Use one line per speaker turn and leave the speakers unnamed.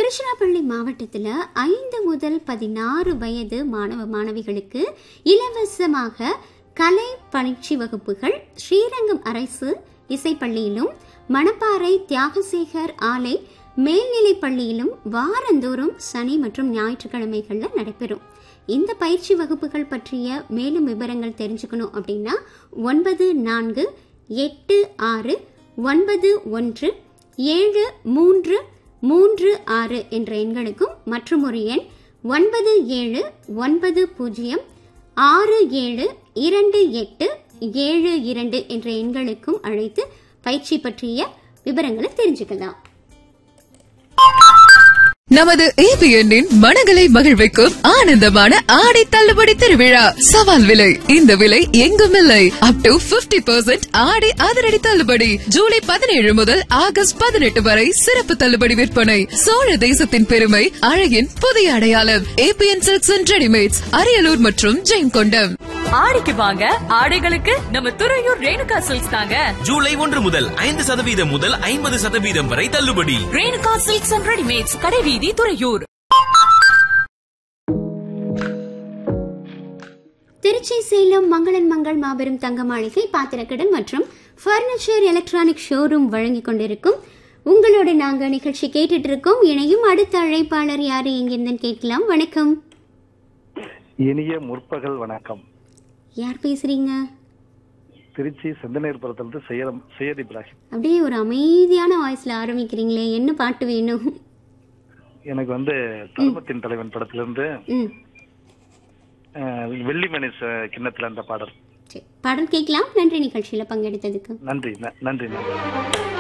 திருச்சிராப்பள்ளி மாவட்டத்தில் ஐந்து முதல் பதினாறு வயது மாணவ மாணவிகளுக்கு இலவசமாக கலை பயிற்சி வகுப்புகள் ஸ்ரீரங்கம் அரசு இசைப்பள்ளியிலும் மணப்பாறை தியாகசேகர் ஆலை மேல்நிலைப் பள்ளியிலும் வாரந்தோறும் சனி மற்றும் ஞாயிற்றுக்கிழமைகளில் நடைபெறும் இந்த பயிற்சி வகுப்புகள் பற்றிய மேலும் விவரங்கள் தெரிஞ்சுக்கணும் அப்படின்னா ஒன்பது நான்கு எட்டு ஆறு ஒன்பது ஒன்று ஏழு மூன்று மூன்று ஆறு என்ற எண்களுக்கும் மற்றும் ஒரு எண் ஒன்பது ஏழு ஒன்பது பூஜ்ஜியம் ஆறு ஏழு இரண்டு எட்டு ஏழு இரண்டு என்ற எண்களுக்கும் அழைத்து பயிற்சி பற்றிய விவரங்களை தெரிஞ்சுக்கலாம்
நமது ஏபிஎன்னின் மனங்களை மகிழ்விக்கும் ஆனந்தமான ஆடை தள்ளுபடி திருவிழா சவால் விலை இந்த விலை எங்கும் இல்லை அப் டு 50% பர்சன்ட் ஆடை அதிரடி தள்ளுபடி ஜூலை பதினேழு முதல் ஆகஸ்ட் பதினெட்டு வரை சிறப்பு தள்ளுபடி விற்பனை சோழ தேசத்தின் பெருமை அழகின் புதிய அடையாளம் ABN silks and readymades Ariyalur மற்றும் ஜெயங்கொண்டம்
ஆடிக்கு வாங்க ஆடைகளுக்கு நம்ம துறையூர் ரேணுகா சில்க்ஸ் தாங்க
ஜூலை ஒன்று முதல் ஐந்து சதவீதம் முதல் ஐம்பது சதவீதம் வரை தள்ளுபடி
ரேணுகா சில்க்ஸ் அண்ட் ரெடிமேட்ஸ் கடைவீதி துறையூர்
திருச்சி சேலம் மங்களன் மங்கள் மாபெரும் தங்க மாளிகை பாத்திரக்கடன் மற்றும் ஃபர்னிச்சர் எலக்ட்ரானிக் ஷோரூம் வழங்கிக் கொண்டிருக்கும் உங்களோட நாங்க நிகழ்ச்சி கேட்டுட்டு இருக்கோம் இணையும் அடுத்த அழைப்பாளர் யாரு எங்கிருந்துன்னு கேட்கலாம் வணக்கம்
இனிய முற்பகல் வணக்கம்
யார் பேசுறீங்க
திருச்சி செந்தனேர்புரத்திலிருந்து செய்யரம் செய்யத் இப்ராஹிம்
அப்படியே ஒரு அமைதியான வாய்ஸ்ல ஆரம்பிக்கிறீங்களே என்ன பாட்டு வேணும்
எனக்கு வந்து தர்மத்தின் தலைவன் படத்திலிருந்து
ம்
அஹ், வெள்ளிமணி ச- கிண்ணத்துல அந்த பாடல்
சரி பாடல் கேட்கலாம் நன்றி நிகழ்ச்சியில பங்கெடுத்ததுக்கு
நன்றி ந- நன்றி நன்றி